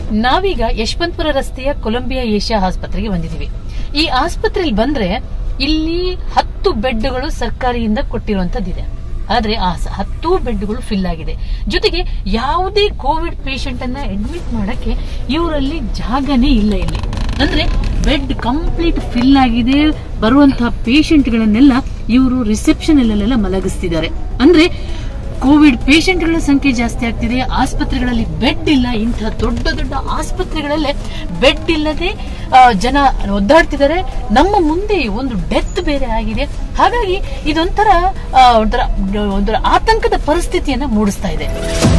ನಾವೀಗ ಯಶವಂತಪುರ ರಸ್ತೆಯ Columbia Asia ಆಸ್ಪತ್ರೆಗೆ ಬಂದಿದ್ದೀವಿ ಈ ಆಸ್ಪತ್ರೆಯಲ್ಲಿ ಬಂದ್ರೆ ಇಲ್ಲಿ ಹತ್ತು ಬೆಡ್ಗಳು ಸರ್ಕಾರಿಯಿಂದ ಕೊಟ್ಟಿರುವಂತದ್ದಿದೆ ಆದ್ರೆ ಆ ಸ- ಹತ್ತು ಬೆಡ್ಗಳು ಫಿಲ್ ಆಗಿದೆ ಜೊತೆಗೆ ಯಾವುದೇ ಕೋವಿಡ್ ಪೇಷಂಟ್ ಅನ್ನ ಅಡ್ಮಿಟ್ ಮಾಡಕ್ಕೆ ಇವರಲ್ಲಿ ಜಾಗನೇ ಇಲ್ಲ ಇಲ್ಲಿ ಅಂದ್ರೆ ಬೆಡ್ ಕಂಪ್ಲೀಟ್ ಫಿಲ್ ಆಗಿದೆ ಬರುವಂತಹ ಪೇಷಂಟ್ಗಳನ್ನೆಲ್ಲ ಇವರು ರಿಸೆಪ್ಷನ್ ಅಲ್ಲೆಲ್ಲ ಮಲಗಿಸ್ತಿದ್ದಾರೆ ಅಂದ್ರೆ ಕೋವಿಡ್ ಪೇಷಂಟ್ಗಳ ಸಂಖ್ಯೆ ಜಾಸ್ತಿ ಆಗ್ತಿದೆ ಆಸ್ಪತ್ರೆಗಳಲ್ಲಿ ಬೆಡ್ ಇಲ್ಲ ಇಂತಹ ದೊಡ್ಡ ದೊಡ್ಡ ಆಸ್ಪತ್ರೆಗಳಲ್ಲೇ ಬೆಡ್ ಇಲ್ಲದೆ ಆ, ಜನ ಒದ್ದಾಡ್ತಿದ್ದಾರೆ ನಮ್ಮ ಮುಂದೆ ಒಂದು ಡೆತ್ ಬೇರೆ ಆಗಿದೆ ಹಾಗಾಗಿ ಇದೊಂಥರ ಆ, ಒಂಥರ ಒಂಥರ ಆತಂಕದ ಪರಿಸ್ಥಿತಿಯನ್ನ ಮೂಡಿಸ್ತಾ ಇದೆ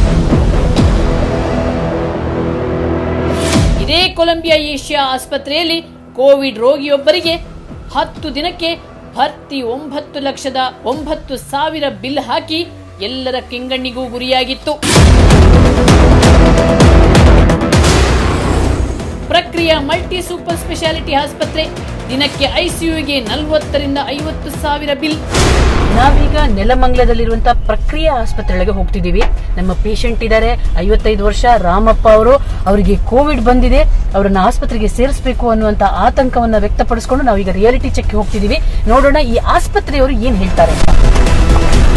ಇದೇ ಕೊಲಂಬಿಯಾ ಏಷ್ಯಾ ಆಸ್ಪತ್ರೆಯಲ್ಲಿ ಕೋವಿಡ್ ರೋಗಿಯೊಬ್ಬರಿಗೆ ಹತ್ತು ದಿನಕ್ಕೆ ಭರ್ತಿ ಒಂಬತ್ತು ಲಕ್ಷದ ಒಂಬತ್ತು ಸಾವಿರ ಬಿಲ್ ಹಾಕಿ ಎಲ್ಲರ ಕೆಂಗಣ್ಣಿಗೂ ಗುರಿಯಾಗಿತ್ತು ಪ್ರಕ್ರಿಯೆ ಮಲ್ಟಿ ಸೂಪರ್ ಸ್ಪೆಷಾಲಿಟಿ ಆಸ್ಪತ್ರೆ ದಿನಕ್ಕೆ ಐಸಿಯುಗೆ ನಲವತ್ತರಿಂದ ಐವತ್ತು ಸಾವಿರ ಬಿಲ್ ನಾವೀಗ ನೆಲಮಂಗಲದಲ್ಲಿರುವಂತಹ ಪ್ರಕ್ರಿಯೆ ಆಸ್ಪತ್ರೆಗಳಿಗೆ ಹೋಗ್ತಿದ್ದೀವಿ ನಮ್ಮ ಪೇಷಂಟ್ ಇದ್ದಾರೆ ಐವತ್ತೈದು ವರ್ಷ ರಾಮಪ್ಪ ಅವರು ಅವರಿಗೆ ಕೋವಿಡ್ ಬಂದಿದೆ ಅವರನ್ನ ಆಸ್ಪತ್ರೆಗೆ ಸೇರಿಸಬೇಕು ಅನ್ನುವಂತ ಆತಂಕವನ್ನ ವ್ಯಕ್ತಪಡಿಸಿಕೊಂಡು ನಾವೀಗ ರಿಯಾಲಿಟಿ ಚೆಕ್ ಹೋಗ್ತಿದ್ದೀವಿ ನೋಡೋಣ ಈ ಆಸ್ಪತ್ರೆಯವರು ಏನ್ ಹೇಳ್ತಾರೆ ಅಂತ.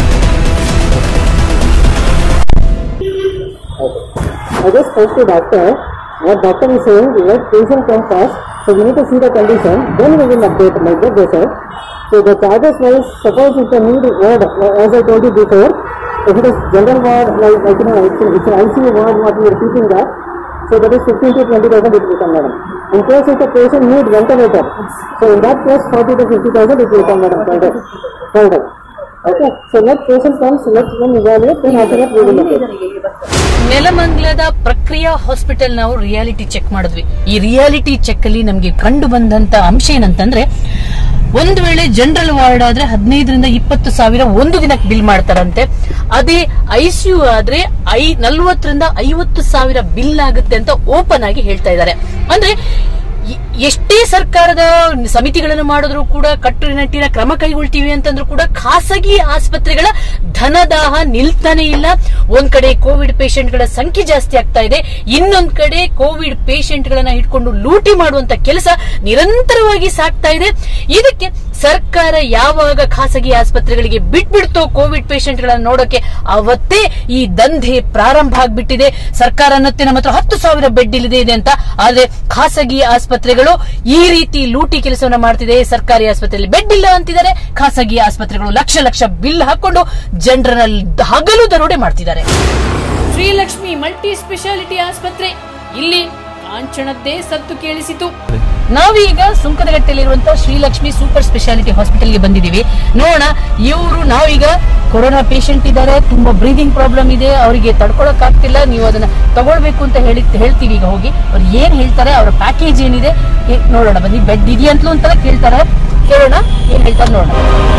I just spoke to doctor. What doctor is saying, let patient come first. So we need to see the condition. Then we will update like that they said. So the charges wise, suppose if the need ward, as I told you before, if it is general ward, like, like you know, it's, it's an ICU ward, what we are keeping that. So that is 15 to 20,000 it will come, madam. In case if the patient need ventilator, so in that case 40 to 50,000 it will come, madam, per day. Per day. Okay, so let patient comes, let them evaluate, then after that we will update. ನೆಲಮಂಗಲದ Prakriya hospital ನಾವು reality check ಮಾಡಿದ್ವಿ ಈ reality check ಅಲ್ಲಿ ನಮಗೆ ಕಂಡು ಬಂದಂತ ಅಂಶ ಏನಂತಂದ್ರೆ ಒಂದು ವೇಳೆ ಜನರಲ್ ವಾರ್ಡ್ ಆದ್ರೆ ಹದಿನೈದರಿಂದ ಇಪ್ಪತ್ತು ಸಾವಿರ ಒಂದು ದಿನಕ್ಕೆ ಬಿಲ್ ಮಾಡ್ತಾರಂತೆ ಅದೇ ಐಸಿಯು ಆದ್ರೆ ಐ ನಲ್ವತ್ತರಿಂದ ಐವತ್ತು ಸಾವಿರ ಬಿಲ್ ಆಗುತ್ತೆ ಅಂತ ಓಪನ್ ಆಗಿ ಹೇಳ್ತಾ ಇದ್ದಾರೆ ಅಂದ್ರೆ ಎ- ಎಷ್ಟೇ ಸರ್ಕಾರದ ಸಮಿತಿಗಳನ್ನು ಮಾಡಿದ್ರು ಕೂಡ ಕಟ್ಟುನಿಟ್ಟಿನ ಕ್ರಮ ಕೈಗೊಳ್ತೀವಿ ಅಂತಂದ್ರೂ ಕೂಡ ಖಾಸಗಿ ಆಸ್ಪತ್ರೆಗಳ ಧನದಾಹ ನಿಲ್ತಾನೆ ಇಲ್ಲ ಒಂದ್ ಕಡೆ ಕೋವಿಡ್ ಪೇಷಂಟ್ಗಳ ಸಂಖ್ಯೆ ಜಾಸ್ತಿ ಆಗ್ತಾ ಇದೆ ಇನ್ನೊಂದ್ ಕಡೆ ಕೋವಿಡ್ ಪೇಷಂಟ್ಗಳನ್ನ ಇಟ್ಕೊಂಡು ಲೂಟಿ ಮಾಡುವಂತ ಕೆಲಸ ನಿರಂತರವಾಗಿ ಸಾಗ್ತಾ ಇದೆ ಇದಕ್ಕೆ ಸರ್ಕಾರ ಯಾವಾಗ ಖಾಸಗಿ ಆಸ್ಪತ್ರೆಗಳಿಗೆ ಬಿಟ್ಬಿಡ್ತೋ ಕೋವಿಡ್ ಪೇಷಂಟ್ಗಳನ್ನ ನೋಡೋಕೆ ಅವತ್ತೇ ಈ ದಂಧೆ ಪ್ರಾರಂಭ ಆಗ್ಬಿಟ್ಟಿದೆ ಸರ್ಕಾರ ಅನ್ನತ್ತೆ ನಮ್ಮ ಹತ್ರ ಹತ್ತು ಸಾವಿರ ಬೆಡ್ ಇಲ್ಲಿದೆ ಇದೆ ಅಂತ ಆದ್ರೆ ಖಾಸಗಿ ಆಸ್ಪತ್ರೆಗಳು ಈ ರೀತಿ ಲೂಟಿ ಕೆಲಸವನ್ನ ಮಾಡ್ತಿದೆ ಸರ್ಕಾರಿ ಆಸ್ಪತ್ರೆಯಲ್ಲಿ ಬೆಡ್ ಇಲ್ಲ ಅಂತಿದ್ದಾರೆ ಖಾಸಗಿ ಆಸ್ಪತ್ರೆಗಳು ಲಕ್ಷ ಲಕ್ಷ ಬಿಲ್ ಹಾಕೊಂಡು ಜನರನ್ನ ಹಗಲು ದರೋಡೆ ಮಾಡ್ತಿದ್ದಾರೆ ಶ್ರೀಲಕ್ಷ್ಮಿ ಮಲ್ಟಿ ಸ್ಪೆಷಾಲಿಟಿ ಆಸ್ಪತ್ರೆ ಇಲ್ಲಿ ಕಾಂಚನದ್ದೇ ಸತ್ತು ಕೇಳಿಸಿತು ನಾವೀಗ ಸುಂಕದಗಟ್ಟೆಯಲ್ಲಿರುವಂತಹ ಶ್ರೀಲಕ್ಷ್ಮಿ ಸೂಪರ್ ಸ್ಪೆಷಾಲಿಟಿ ಹಾಸ್ಪಿಟಲ್ಗೆ ಬಂದಿದ್ದೀವಿ ನೋಡೋಣ ಇವರು ನಾವೀಗ ಕೊರೋನಾ ಪೇಷಂಟ್ ಇದ್ದಾರೆ ತುಂಬಾ ಬ್ರೀದಿಂಗ್ ಪ್ರಾಬ್ಲಮ್ ಇದೆ ಅವರಿಗೆ ತಡ್ಕೊಳಕ್ ಆಗ್ತಿಲ್ಲ ನೀವು ಅದನ್ನ ತಗೊಳ್ಬೇಕು ಅಂತ ಹೇಳಿ ಹೇಳ್ತೀವಿ ಈಗ ಹೋಗಿ ಅವ್ರು ಏನ್ ಹೇಳ್ತಾರೆ ಅವರ ಪ್ಯಾಕೇಜ್ ಏನಿದೆ ಏ- ನೋಡೋಣ ಬನ್ನಿ ಬೆಡ್ ಇದೆಯಂತಲೂ ಅಂತ ಕೇಳ್ತಾರೆ ಕೇಳೋಣ ಏನ್ ಹೇಳ್ತಾರೆ ನೋಡೋಣ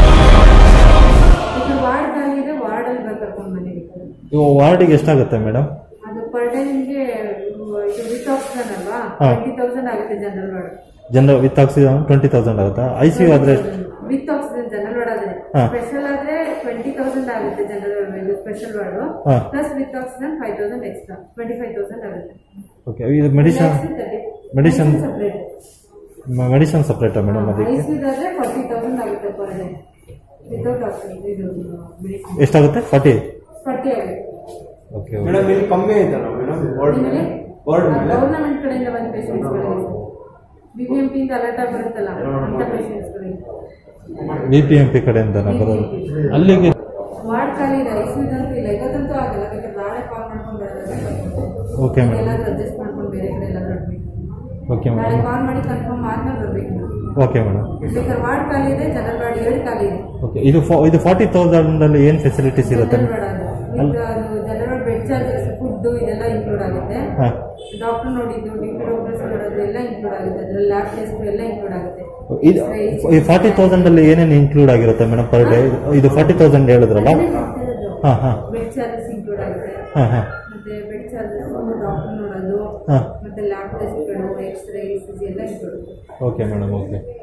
ಇದು ವಾರ್ಡ್ ಖಾಲಿ ಇದೆ ವಾರ್ಡ್ ಅಲ್ಲಿ ಬಂದು ಕರ್ಕೊಂಡು ಮನೆಗೆ ಇವು ವಾರ್ಡಿಗೆ ಎಷ್ಟಾಗುತ್ತೆ ಮೇಡಮ್ ಅದು ಪರ್ ಡೇ ನಿಮಗೆ ಇದು ವಿತ್ ಆಕ್ಸಿಜನ್ ಅಲ್ವಾ ಹಾ. ಟ್ವೆಂಟಿ ತೌಸಂಡ್ ಆಗುತ್ತೆ general ward general with oxygen twenty thousand ಆಗುತ್ತಾ ಐ ಸಿ ಯು ಆದ್ರೆ ವಿತ್ ಆಕ್ಸಿಜನ್ ಜನರಲ್ ವಾರ್ಡ್ ಆದ್ರೆ ಹಾ. ಸ್ಪೆಷಲ್ ಆದ್ರೆ ಟ್ವೆಂಟಿ ತೌಸಂಡ್ ಆಗುತ್ತೆ ಜನರಲ್ ಇದು ಸ್ಪೆಷಲ್ ವಾರ್ಡ್ ಹಾ. Plus with oxygen five thousand extra twenty five thousand ಆಗುತ್ತೆ ಓಕೆ ಇದು ಮೆಡಿಸನ್ ಮೆಡಿಸನ್ ಸಪ್ರೇಟ್ ಮೆಡಿಸನ್ ಸಪ್ರೇಟಾ ಮೇಡಮ್ ಅದಕ್ಕೆ ಐಸಿದಾದ್ರೆ ಫಾರ್ಟಿ ತೌಸಂಡ್ ಆಗುತ್ತೆ ಪರ್ ಡೇ ವಿತೌಟ್ ಆಕ್ಸಿಜನ್ ಇದು ಮೆಡಿಸಿನ್ ಎಷ್ಟಾಗುತ್ತೆ ಫಾರ್ಟಿ ಫಾರ್ಟಿ ಆಗುತ್ತೆ ಓಕೆ ಮೇಡಮ್ ಇಲ್ಲಿ ಕಮ್ಮಿ ಆಯ್ತಲ್ಲ ಮೇಡಮ್ ವಾರ್ಡ್ ಮೇಲೆ ವಾರ್ಡ್ ಮೇಲೆ ಗೌರ್ನಮೆಂಟ್ ಕಡೆಯಿಂದ ಬಂದ ಪೇಷಂಟ್ಸ್ಗಳಿಗೆ ಬಿಬಿಎಂಪಿ ಇಂದ ಅಲರ್ಟ್ ಆಗಿ ಬರುತ್ತಲ್ಲ ಅಂತ ಪೇಷಂಟ್ಸ್ಗಳಿಗೆ ಬಿ ಪಿ ಎಂ ಪಿ ಕಡೆಯಿಂದ ಬರೋದು ಅಲ್ಲಿಗೆ ವಾರ್ಡ್ ಖಾಲಿ ಇದೆ ಐಸಿಯುದಂತೂ ಇಲ್ಲ ಇವತ್ತಂತೂ ಆಗಲ್ಲ ಬೇಕಾದ್ರೆ ನಾಳೆ ಕಾಲ್ ಮಾಡ್ಕೊಂಡು ಬರೋದಾದ್ರೆ ಓಕೆ ಮೇಡಮ್ ಎಲ್ಲಾದ್ರೂ ಅಡ್ಜಸ್ಟ್ ಮಾಡ್ಕೊಂಡು ಬೇರೆ ಕಡೆ ಎಲ್ಲಾದ್ರೂ ಅಡ್ಮಿಟ್ ಓಕೆ ನಾಳೆ ಮೇಡಮ್ ಕಾಲ್ ಮಾಡಿ ಕನ್ಫರ್ಮ್ ಆದ್ಮೇಲೆ ಬರ್ಬೇಕು ನಾವು. ಓಕೆ ಮೇಡಮ್ ಬೇಕಾದ್ರೆ ವಾರ್ಡ್ ಖಾಲಿ ಇದೆ ಜನರಲ್ ವಾರ್ಡ್ ಎರಡು ಖಾಲಿ ಇದೆ ಓಕೆ ಇದು ಫಾ- ಇದು ಫಾರ್ಟಿ ತೌಸಂಡ್ ಅಲ್ಲಿ ಏನು ಫೆಸಿಲಿಟೀಸ್ ಇರುತ್ತೆ ಜನರಲ್ ವಾರ್ಡ್ ಅದು With ಅದು general ward bed charges food ಇದೆಲ್ಲ ಇನ್ಕ್ಲೂಡ್ ಆಗುತ್ತೆ ಹಾಂ ಡಾಕ್ಟರ್ ನೋಡಿದ್ದು ಡ್ಯೂಟಿ ಡಾಕ್ಟರ್ಸ್ ನೋಡೋದು ಎಲ್ಲ ಇನ್ಕ್ಲೂಡ್ ಆಗುತ್ತೆ ಅದ್ರಲ್ಲಿ ಲ್ಯಾಬ್ ಟೆಸ್ಟ್ ಎಲ್ಲ ಇನ್ಕ್ಲೂಡ್ ಆಗುತ್ತೆ ಇದು ಈ ಫಾರ್ಟಿ ತೌಸಂಡ್ ಅಲ್ಲಿ ಏನೇನು ಇನ್ಕ್ಲೂಡ್ ಆಗಿರುತ್ತೆ ಮೇಡಮ್ ಪರ್ ಡೇ ಇದು ಫಾರ್ಟಿ ತೌಸಂಡ್ ಹೇಳಿದ್ರಲ್ಲ ಹಾಂ ಹಾಂ ಬೆಡ್ ಚಾರ್ಜಸ್ ಇನ್ಕ್ಲೂಡ್ ಆಗುತ್ತೆ ಹಾಂ ಹಾಂ ಮತ್ತೆ ಬೆಡ್ ಚಾರ್ಜಸ್ ಡಾಕ್ಟರ್ ನೋಡೋದು ಹಾಂ ಮತ್ತೆ ಲ್ಯಾಬ್ ಟೆಸ್ಟ್ಗಳು ಎಕ್ಸ್ರೇ ಇಸಿಜಿ ಎಲ್ಲ ಇನ್ಕ್ಲೂಡ್ ಓಕೆ ಮೇಡಮ್ ಓಕೆ